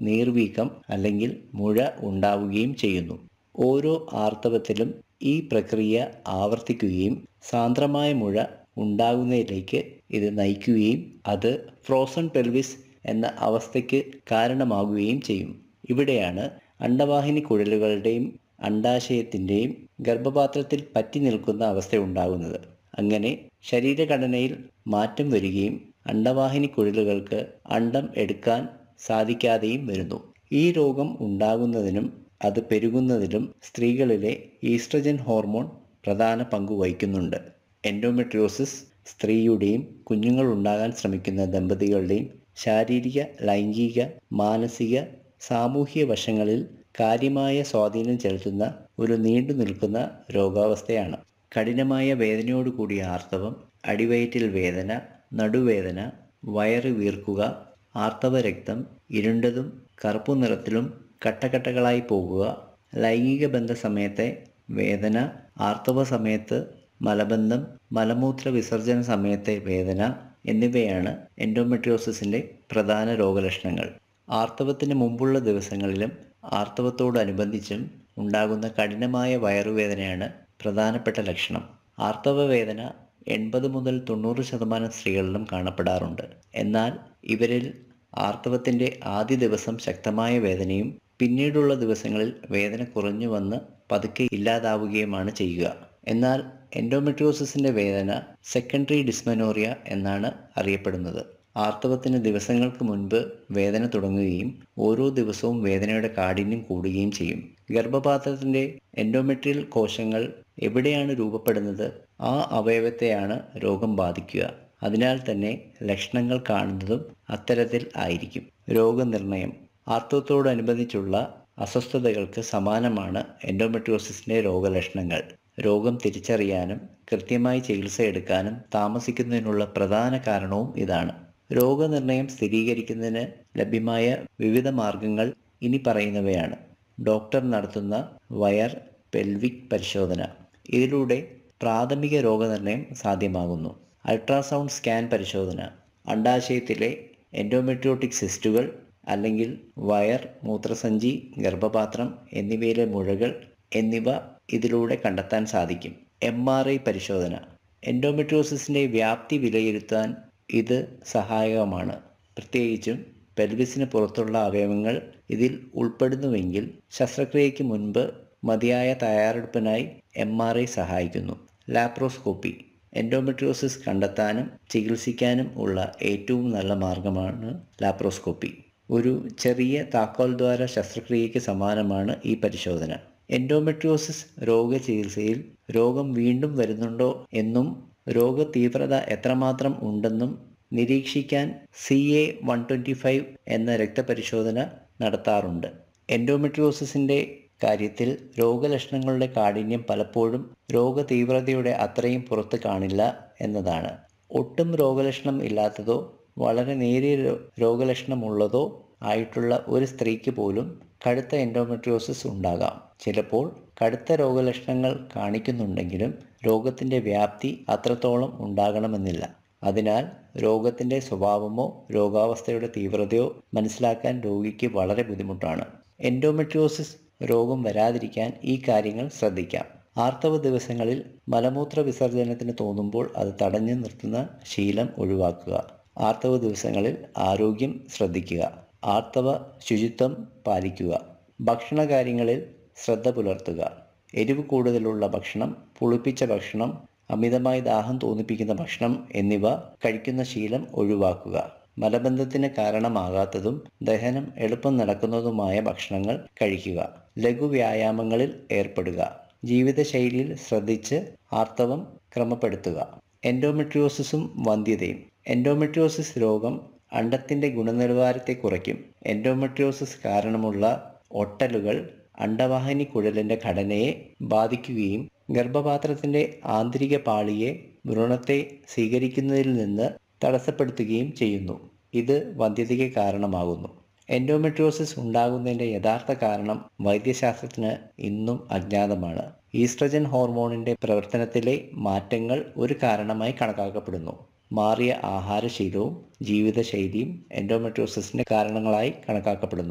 നീർവീക്കം അല്ലെങ്കിൽ മുഴ ഉണ്ടാവുകയും ചെയ്യുന്നു ഓരോ ആർത്തവത്തിലും ഈ പ്രക്രിയ ആവർത്തിക്കുകയും സാന്ദ്രമായ മുഴ ഉണ്ടാകുന്നതിലേക്ക് ഇത് നയിക്കുകയും അത് ഫ്രോസൺ പെൽവിസ് എന്ന അവസ്ഥയ്ക്ക് കാരണമാകുകയും ചെയ്യും ഇവിടെയാണ് അണ്ടവാഹിനി കുഴലുകളുടെയും അണ്ടാശയത്തിൻ്റെയും ഗർഭപാത്രത്തിൽ പറ്റി നിൽക്കുന്ന അവസ്ഥ ഉണ്ടാകുന്നത് അങ്ങനെ ശരീരഘടനയിൽ മാറ്റം വരികയും അണ്ടവാഹിനി കുഴലുകൾക്ക് അണ്ടം എടുക്കാൻ സാധിക്കാതെയും വരുന്നു ഈ രോഗം ഉണ്ടാകുന്നതിനും അത് പെരുകുന്നതിലും സ്ത്രീകളിലെ ഈസ്ട്രജൻ ഹോർമോൺ പ്രധാന പങ്ക് വഹിക്കുന്നുണ്ട് എൻഡോമെട്രിയോസിസ് സ്ത്രീയുടെയും കുഞ്ഞുങ്ങൾ ഉണ്ടാകാൻ ശ്രമിക്കുന്ന ദമ്പതികളുടെയും ശാരീരിക ലൈംഗിക മാനസിക സാമൂഹിക വശങ്ങളിൽ കാര്യമായ സ്വാധീനം ചെലുത്തുന്ന ഒരു നീണ്ടു നിൽക്കുന്ന രോഗാവസ്ഥയാണ് കഠിനമായ വേദനയോട് കൂടിയ ആർത്തവം അടിവയറ്റിൽ വേദന നടുവേദന വയറ് വീർക്കുക ആർത്തവ രക്തം ഇരുണ്ടതും കറുപ്പു നിറത്തിലും കട്ടകട്ടകളായി പോകുക ലൈംഗിക ബന്ധ സമയത്തെ വേദന ആർത്തവ സമയത്ത് മലബന്ധം മലമൂത്ര വിസർജന സമയത്തെ വേദന എന്നിവയാണ് എൻഡോമെട്രിയോസിസിൻ്റെ പ്രധാന രോഗലക്ഷണങ്ങൾ ആർത്തവത്തിന് മുമ്പുള്ള ദിവസങ്ങളിലും ആർത്തവത്തോടനുബന്ധിച്ചും ഉണ്ടാകുന്ന കഠിനമായ വയറുവേദനയാണ് പ്രധാനപ്പെട്ട ലക്ഷണം ആർത്തവ വേദന എൺപത് മുതൽ തൊണ്ണൂറ് ശതമാനം സ്ത്രീകളിലും കാണപ്പെടാറുണ്ട് എന്നാൽ ഇവരിൽ ആർത്തവത്തിൻ്റെ ആദ്യ ദിവസം ശക്തമായ വേദനയും പിന്നീടുള്ള ദിവസങ്ങളിൽ വേദന കുറഞ്ഞു വന്ന് പതുക്കെ ഇല്ലാതാവുകയുമാണ് ചെയ്യുക എന്നാൽ എൻഡോമെട്രിയോസിസിൻ്റെ വേദന സെക്കൻഡറി ഡിസ്മനോറിയ എന്നാണ് അറിയപ്പെടുന്നത് ആർത്തവത്തിന് ദിവസങ്ങൾക്ക് മുൻപ് വേദന തുടങ്ങുകയും ഓരോ ദിവസവും വേദനയുടെ കാഠിന്യം കൂടുകയും ചെയ്യും ഗർഭപാത്രത്തിൻ്റെ എൻഡോമെട്രിയൽ കോശങ്ങൾ എവിടെയാണ് രൂപപ്പെടുന്നത് ആ അവയവത്തെയാണ് രോഗം ബാധിക്കുക അതിനാൽ തന്നെ ലക്ഷണങ്ങൾ കാണുന്നതും അത്തരത്തിൽ ആയിരിക്കും രോഗനിർണയം ആർത്തവത്തോടനുബന്ധിച്ചുള്ള അസ്വസ്ഥതകൾക്ക് സമാനമാണ് എൻഡോമെട്രിയോസിസിൻ്റെ രോഗലക്ഷണങ്ങൾ രോഗം തിരിച്ചറിയാനും കൃത്യമായി ചികിത്സ എടുക്കാനും താമസിക്കുന്നതിനുള്ള പ്രധാന കാരണവും ഇതാണ് രോഗനിർണയം സ്ഥിരീകരിക്കുന്നതിന് ലഭ്യമായ വിവിധ മാർഗങ്ങൾ ഇനി പറയുന്നവയാണ് ഡോക്ടർ നടത്തുന്ന വയർ പെൽവിക് പരിശോധന ഇതിലൂടെ പ്രാഥമിക രോഗനിർണയം സാധ്യമാകുന്നു അൾട്രാസൗണ്ട് സ്കാൻ പരിശോധന അണ്ടാശയത്തിലെ എൻഡോമെട്രിയോട്ടിക് സിസ്റ്റുകൾ അല്ലെങ്കിൽ വയർ മൂത്രസഞ്ചി ഗർഭപാത്രം എന്നിവയിലെ മുഴകൾ എന്നിവ ഇതിലൂടെ കണ്ടെത്താൻ സാധിക്കും എം ആർ ഐ പരിശോധന എൻഡോമെട്രിയോസിസിൻ്റെ വ്യാപ്തി വിലയിരുത്താൻ ഇത് സഹായകമാണ് പ്രത്യേകിച്ചും പെൽവിസിന് പുറത്തുള്ള അവയവങ്ങൾ ഇതിൽ ഉൾപ്പെടുന്നുവെങ്കിൽ ശസ്ത്രക്രിയയ്ക്ക് മുൻപ് മതിയായ തയ്യാറെടുപ്പിനായി എം ആർ ഐ സഹായിക്കുന്നു ലാപ്രോസ്കോപ്പി എൻഡോമെട്രിയോസിസ് കണ്ടെത്താനും ചികിത്സിക്കാനും ഉള്ള ഏറ്റവും നല്ല മാർഗമാണ് ലാപ്രോസ്കോപ്പി ഒരു ചെറിയ താക്കോൽ ദ്വാര ശസ്ത്രക്രിയയ്ക്ക് സമാനമാണ് ഈ പരിശോധന എൻഡോമെട്രിയോസിസ് രോഗചികിത്സയിൽ രോഗം വീണ്ടും വരുന്നുണ്ടോ എന്നും രോഗതീവ്രത എത്രമാത്രം ഉണ്ടെന്നും നിരീക്ഷിക്കാൻ C A one twenty five എന്ന രക്തപരിശോധന നടത്താറുണ്ട് എൻഡോമെട്രിയോസിസിൻ്റെ കാര്യത്തിൽ രോഗലക്ഷണങ്ങളുടെ കാഠിന്യം പലപ്പോഴും രോഗതീവ്രതയുടെ അത്രയും പുറത്ത് കാണില്ല എന്നതാണ് ഒട്ടും രോഗലക്ഷണം ഇല്ലാത്തതോ വളരെ നേരിയ രോഗലക്ഷണമുള്ളതോ ആയിട്ടുള്ള ഒരു സ്ത്രീക്ക് പോലും കടുത്ത എൻഡോമെട്രിയോസിസ് ഉണ്ടാകാം ചിലപ്പോൾ കടുത്ത രോഗലക്ഷണങ്ങൾ കാണിക്കുന്നുണ്ടെങ്കിലും രോഗത്തിൻ്റെ വ്യാപ്തി അത്രത്തോളം ഉണ്ടാകണമെന്നില്ല അതിനാൽ രോഗത്തിൻ്റെ സ്വഭാവമോ രോഗാവസ്ഥയുടെ തീവ്രതയോ മനസ്സിലാക്കാൻ രോഗിക്ക് വളരെ ബുദ്ധിമുട്ടാണ് എൻഡോമെട്രിയോസിസ് രോഗം വരാതിരിക്കാൻ ഈ കാര്യങ്ങൾ ശ്രദ്ധിക്കാം ആർത്തവ ദിവസങ്ങളിൽ മലമൂത്ര വിസർജനത്തിന് തോന്നുമ്പോൾ അത് തടഞ്ഞു നിർത്തുന്ന ശീലം ഒഴിവാക്കുക ആർത്തവ ദിവസങ്ങളിൽ ആരോഗ്യം ശ്രദ്ധിക്കുക ആർത്തവ ശുചിത്വം പാലിക്കുക ഭക്ഷണകാര്യങ്ങളിൽ ശ്രദ്ധ പുലർത്തുക എരിവ് കൂടുതലുള്ള ഭക്ഷണം പുളിപ്പിച്ച ഭക്ഷണം അമിതമായി ദാഹം തോന്നിപ്പിക്കുന്ന ഭക്ഷണം എന്നിവ കഴിക്കുന്ന ശീലം ഒഴിവാക്കുക മലബന്ധത്തിന് കാരണമാകാത്തതും ദഹനം എളുപ്പം നടക്കുന്നതുമായ ഭക്ഷണങ്ങൾ കഴിക്കുക ലഘു വ്യായാമങ്ങളിൽ ഏർപ്പെടുക ജീവിതശൈലിയിൽ ശ്രദ്ധിച്ച് ആർത്തവം ക്രമപ്പെടുത്തുക എൻഡോമെട്രിയോസിസും വന്ധ്യതയും എൻഡോമെട്രിയോസിസ് രോഗം അണ്ടത്തിൻ്റെ ഗുണനിലവാരത്തെ കുറയ്ക്കും എൻഡോമെട്രിയോസിസ് കാരണമുള്ള ഒട്ടലുകൾ അണ്ടവാഹിനി കുഴലിൻ്റെ ഘടനയെ ബാധിക്കുകയും ഗർഭപാത്രത്തിൻ്റെ ആന്തരിക പാളിയെ ഭ്രൂണത്തെ സ്വീകരിക്കുന്നതിൽ നിന്ന് തടസ്സപ്പെടുത്തുകയും ചെയ്യുന്നു ഇത് വന്ധ്യതയ്ക്ക് കാരണമാകുന്നു എൻഡോമെട്രിയോസിസ് ഉണ്ടാകുന്നതിൻ്റെ യഥാർത്ഥ കാരണം വൈദ്യശാസ്ത്രത്തിന് ഇന്നും അജ്ഞാതമാണ് ഈസ്ട്രജൻ ഹോർമോണിൻ്റെ പ്രവർത്തനത്തിലെ മാറ്റങ്ങൾ ഒരു കാരണമായി കണക്കാക്കപ്പെടുന്നു മാറിയ ആഹാരശീലവും ജീവിതശൈലിയും എൻഡോമെട്രിയോസിസിൻ്റെ കാരണങ്ങളായി കണക്കാക്കപ്പെടുന്നു